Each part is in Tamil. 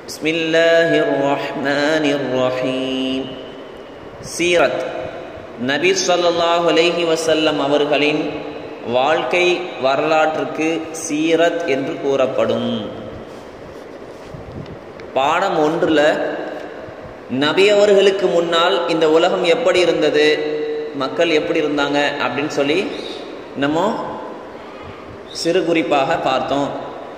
بسم الله الرحمن الرحيم சீரத் நபி ஸல்லல்லாஹு அலைஹி வஸல்லம் அவர்களின் வாழ்க்கை வரலாற்றுக்கு சீரத் என்று கூறப்படும் பாடம் ஒன்றில் நபி அவர்களுக்கு முன்னால் இந்த உலகம் எப்படி இருந்தது மக்கள் எப்படி இருந்தாங்க அப்படின்னு சொல்லி நம்ம சிறு குறிப்பாக பார்த்தோம்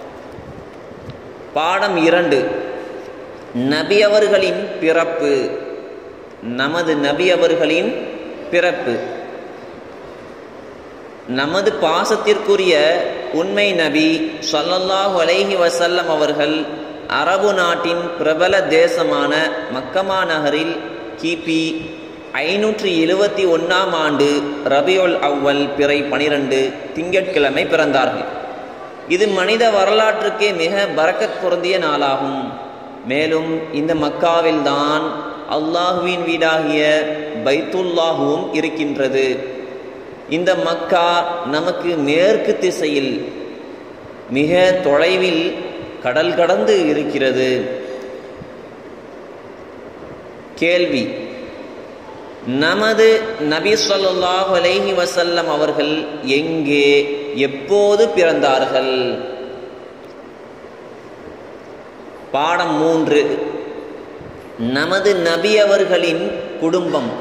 பாடம் இரண்டு நபி அவர்களின் பிறப்பு நமது நபி அவர்களின் பிறப்பு நமது பாசத்திற்குரிய உண்மை நபி சொல்லல்லாஹு அலைஹி வசல்லம் அவர்கள் அரபு நாட்டின் பிரபல தேசமான மக்கமா நகரில் கிபி ஐநூற்றி எழுவத்தி ஒன்றாம் ஆண்டு ரபியுல் அவ்வல் பிறை பனிரெண்டு திங்கட்கிழமை பிறந்தார்கள் இது மனித வரலாற்றுக்கே மிக பறக்கத் பொருந்திய நாளாகும் மேலும் இந்த மக்காவில்தான் அல்லாஹுவின் வீடாகிய பைத்துல்லாஹுவும் இருக்கின்றது இந்த மக்கா நமக்கு மேற்கு திசையில் மிக தொலைவில் கடல் கடந்து இருக்கிறது கேள்வி நமது நபி சொல்லாஹு அலைஹி வசல்லம் அவர்கள் எங்கே எப்போது பிறந்தார்கள் பாடம் மூன்று நமது நபி அவர்களின் குடும்பம்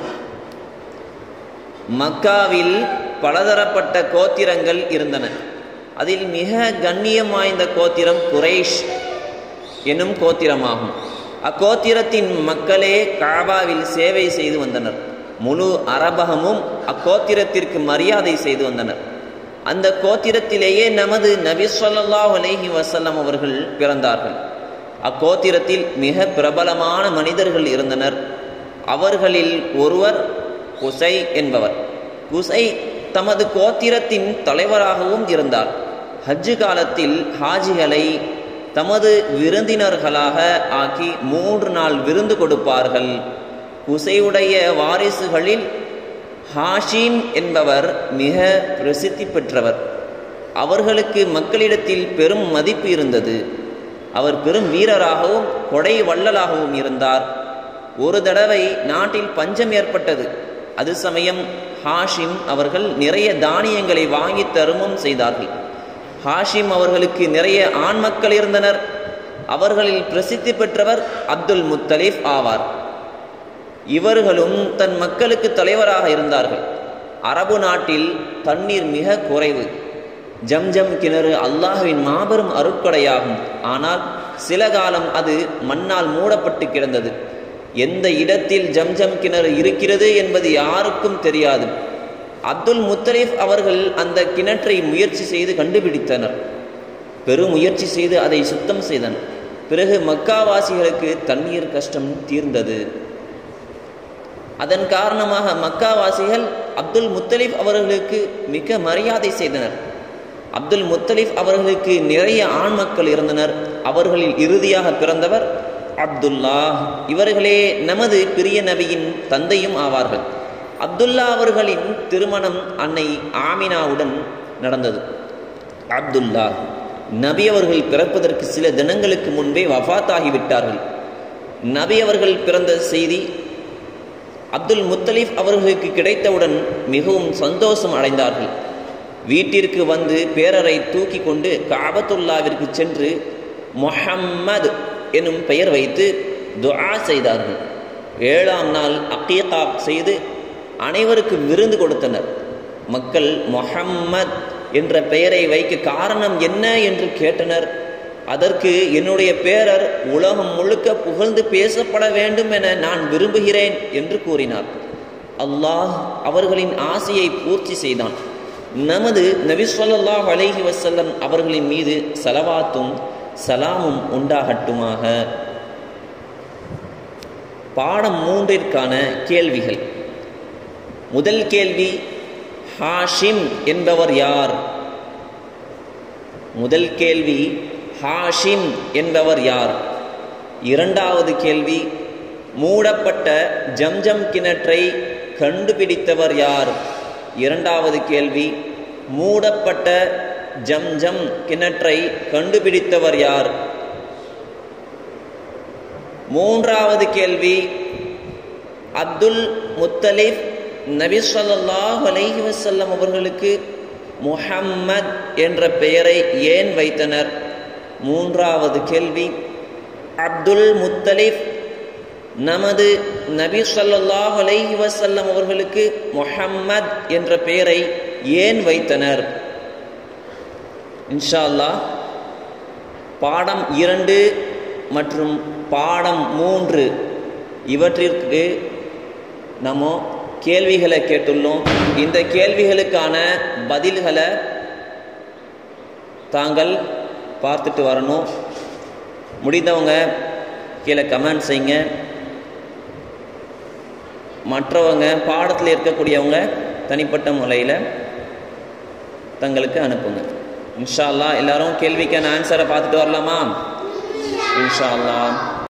மக்காவில் பலதரப்பட்ட கோத்திரங்கள் இருந்தன அதில் மிக கண்ணியம் வாய்ந்த கோத்திரம் குரேஷ் எனும் கோத்திரமாகும் அக்கோத்திரத்தின் மக்களே காபாவில் சேவை செய்து வந்தனர் முழு அரபகமும் அக்கோத்திரத்திற்கு மரியாதை செய்து வந்தனர் அந்த கோத்திரத்திலேயே நமது நபி சொல்லாஹ் அலைஹி வசல்லம் அவர்கள் பிறந்தார்கள் அக்கோத்திரத்தில் மிக பிரபலமான மனிதர்கள் இருந்தனர் அவர்களில் ஒருவர் குசை என்பவர் குசை தமது கோத்திரத்தின் தலைவராகவும் இருந்தார் ஹஜ்ஜு காலத்தில் ஹாஜிகளை தமது விருந்தினர்களாக ஆக்கி மூன்று நாள் விருந்து கொடுப்பார்கள் குசையுடைய வாரிசுகளில் ஹாஷிம் என்பவர் மிக பிரசித்தி பெற்றவர் அவர்களுக்கு மக்களிடத்தில் பெரும் மதிப்பு இருந்தது அவர் பெரும் வீரராகவும் கொடை வள்ளலாகவும் இருந்தார் ஒரு தடவை நாட்டில் பஞ்சம் ஏற்பட்டது அது சமயம் ஹாஷிம் அவர்கள் நிறைய தானியங்களை வாங்கி தருமம் செய்தார்கள் ஹாஷிம் அவர்களுக்கு நிறைய ஆண் மக்கள் இருந்தனர் அவர்களில் பிரசித்தி பெற்றவர் அப்துல் முத்தலீஃப் ஆவார் இவர்களும் தன் மக்களுக்கு தலைவராக இருந்தார்கள் அரபு நாட்டில் தண்ணீர் மிக குறைவு ஜம்ஜம் கிணறு அல்லாஹுவின் மாபெரும் அருட்கொடையாகும் ஆனால் சில காலம் அது மண்ணால் மூடப்பட்டு கிடந்தது எந்த இடத்தில் ஜம்ஜம் கிணறு இருக்கிறது என்பது யாருக்கும் தெரியாது அப்துல் முத்தலீஃப் அவர்கள் அந்த கிணற்றை முயற்சி செய்து கண்டுபிடித்தனர் பெரும் முயற்சி செய்து அதை சுத்தம் செய்தனர் பிறகு மக்காவாசிகளுக்கு தண்ணீர் கஷ்டம் தீர்ந்தது அதன் காரணமாக மக்காவாசிகள் அப்துல் முத்தலீப் அவர்களுக்கு மிக மரியாதை செய்தனர் அப்துல் முத்தலீப் அவர்களுக்கு நிறைய ஆண் மக்கள் இருந்தனர் அவர்களில் இறுதியாக பிறந்தவர் அப்துல்லா இவர்களே நமது பிரிய நபியின் தந்தையும் ஆவார்கள் அப்துல்லா அவர்களின் திருமணம் அன்னை ஆமினாவுடன் நடந்தது அப்துல்லா நபி அவர்கள் பிறப்பதற்கு சில தினங்களுக்கு முன்பே வஃத்தாகிவிட்டார்கள் நபி அவர்கள் பிறந்த செய்தி அப்துல் முத்தலீஃப் அவர்களுக்கு கிடைத்தவுடன் மிகவும் சந்தோஷம் அடைந்தார்கள் வீட்டிற்கு வந்து பேரரை தூக்கி கொண்டு காபத்துல்லாவிற்கு சென்று மொஹம்மது எனும் பெயர் வைத்து துஆ செய்தார்கள் ஏழாம் நாள் அக்கீகா செய்து அனைவருக்கு விருந்து கொடுத்தனர் மக்கள் மொஹம்மத் என்ற பெயரை வைக்க காரணம் என்ன என்று கேட்டனர் அதற்கு என்னுடைய பேரர் உலகம் முழுக்க புகழ்ந்து பேசப்பட வேண்டும் என நான் விரும்புகிறேன் என்று கூறினார் அல்லாஹ் அவர்களின் ஆசையை பூர்த்தி செய்தான் நமது நபி சொல்லாஹ் அலைஹி வசல்லம் அவர்களின் மீது சலவாத்தும் சலாமும் உண்டாகட்டுமாக பாடம் மூன்றிற்கான கேள்விகள் முதல் கேள்வி ஹாஷிம் என்பவர் யார் முதல் கேள்வி ஹாஷிம் என்பவர் யார் இரண்டாவது கேள்வி மூடப்பட்ட ஜம்ஜம் கிணற்றை கண்டுபிடித்தவர் யார் இரண்டாவது கேள்வி மூடப்பட்ட ஜம்ஜம் கிணற்றை கண்டுபிடித்தவர் யார் மூன்றாவது கேள்வி அப்துல் முத்தலிப் நபி ஸல்லல்லாஹு அலைஹி வஸல்லம் அவர்களுக்கு முஹம்மத் என்ற பெயரை ஏன் வைத்தனர் மூன்றாவது கேள்வி அப்துல் முத்தலிப் நமது நபி ஸல்லல்லாஹு அலைஹி வஸல்லம் அவர்களுக்கு முஹம்மத் என்ற பெயரை ஏன் வைத்தனர் இன்ஷா அல்லாஹ் பாடம் இரண்டு மற்றும் பாடம் மூன்று இவற்றிற்கு நம்ம கேள்விகளை கேட்டுள்ளோம் இந்த கேள்விகளுக்கான பதில்களை தாங்கள் பார்த்துட்டு வரணும் முடிந்தவங்க கீழே கமெண்ட் செய்யுங்க மற்றவங்க பாடத்தில் இருக்கக்கூடியவங்க தனிப்பட்ட முறையில் தங்களுக்கு அனுப்புங்க இன்ஷா அல்லாஹ் எல்லாரும் கேள்விக்கான ஆன்சரை பார்த்துட்டு வரலாமா இன்ஷா அல்லாஹ்